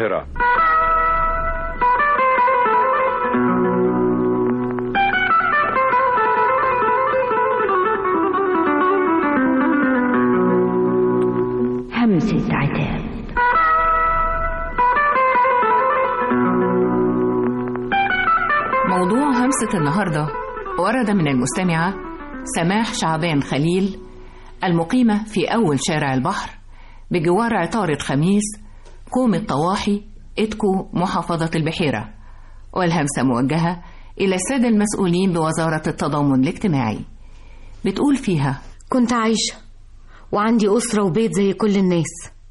القاهرة همسة عتاب موضوع همسة النهاردة ورد من المستمعة سماح شعبان خليل المقيمة في أول شارع البحر بجوار عطارة خميس كوم الطواحي إتكو محافظة البحيرة والهمسة موجهة إلى السادة المسؤولين بوزارة التضامن الاجتماعي بتقول فيها كنت عايشة وعندي أسرة وبيت زي كل الناس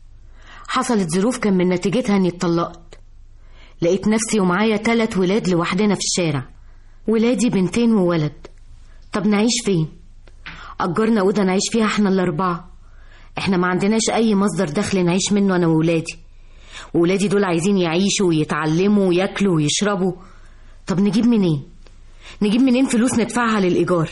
حصلت ظروف كان من نتيجتها إني اتطلقت لقيت نفسي ومعايا تلات ولاد لوحدنا في الشارع ولادي بنتين وولد طب نعيش فين أجرنا أوضة نعيش فيها احنا الأربعة احنا ما عندناش أي مصدر دخل نعيش منه أنا وولادي وولادي دول عايزين يعيشوا ويتعلموا وياكلوا ويشربوا طب نجيب منين نجيب منين فلوس ندفعها للإيجار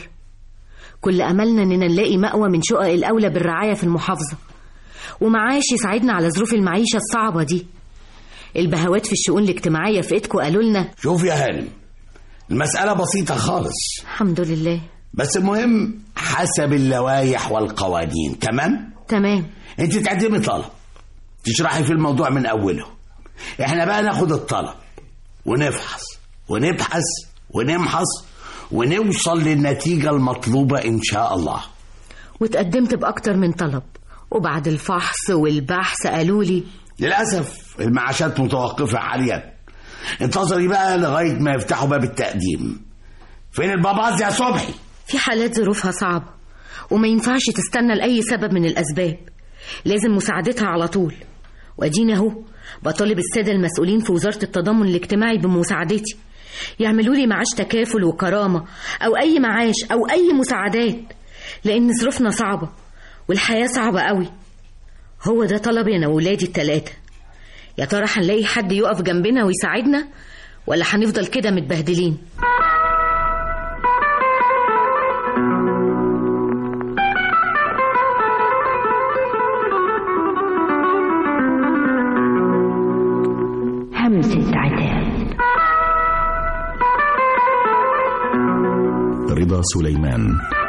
كل أملنا إننا نلاقي مأوى من شقق الأولى بالرعاية في المحافظة ومعاش يساعدنا على ظروف المعيشة الصعبة دي البهوات في الشؤون الاجتماعية في إيدكو قالوا لنا شوف يا هانم المسألة بسيطة خالص الحمد لله بس المهم حسب اللوائح والقوانين تمام تمام انت تقدمي طلب تشرحي في الموضوع من اوله احنا بقى ناخد الطلب ونفحص ونبحث ونمحص ونوصل للنتيجة المطلوبة ان شاء الله واتقدمت بأكتر من طلب وبعد الفحص والبحث قالوا لي للأسف المعاشات متوقفة حاليا انتظري بقى لغاية ما يفتحوا باب التقديم فين الباباز يا صبحي في حالات ظروفها صعبة وما ينفعش تستنى لأي سبب من الأسباب لازم مساعدتها على طول وأدينا أهو بطالب السادة المسؤولين في وزارة التضامن الاجتماعي بمساعدتي يعملوا لي معاش تكافل وكرامة أو أي معاش أو أي مساعدات لأن ظروفنا صعبة والحياة صعبة قوي هو ده طلبي أنا وولادي التلاتة يا ترى هنلاقي حد يقف جنبنا ويساعدنا ولا هنفضل كده متبهدلين همسة عتاب رضا سليمان